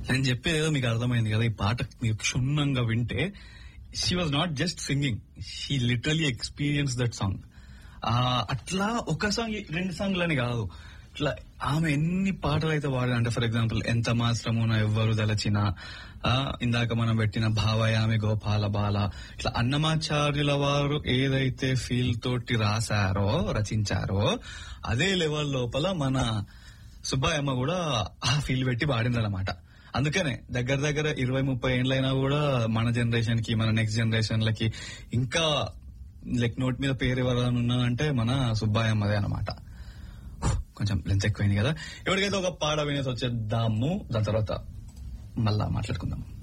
నేను చెప్పేది ఏదో మీకు అర్థమైంది కదా ఈ పాట మీరు క్షుణ్ణంగా వింటే she was not just singing she literally experience that song అట్లా ఒక సాంగ్ రెండు సాంగ్లని కాదు ఇట్లా ఆమె ఎన్ని పాటలు అయితే వాడారు అంటే ఫర్ ఎగ్జాంపుల్ ఎంత మాత్రమున ఎవ్వరు దలచిన ఆ, ఇందాక మనం పెట్టిన భావయామి గోపాల బాల ఇట్లా అన్నమాచార్యుల వారు ఏదైతే ఫీల్ తోటి రాశారో రచించారో అదే లెవెల్ లోపల మన సుబ్బాయమ్మ కూడా ఆ ఫీల్ పెట్టి పాడిందన్నమాట అందుకనే దగ్గర దగ్గర ఇరవై ముప్పై ఏళ్ళైనా కూడా మన జనరేషన్ కి మన నెక్స్ట్ జనరేషన్లకి ఇంకా లైక్ నోట్ మీద పేరు ఎవరైనా ఉన్నానంటే మన సుబ్బాయమ్మదే అనమాట కొంచెం లెంత్ ఎక్కువైంది కదా ఎవరికైతే ఒక పాట వినేసి వచ్చేద్దాము దాని తర్వాత మళ్ళా మాట్లాడుకుందాం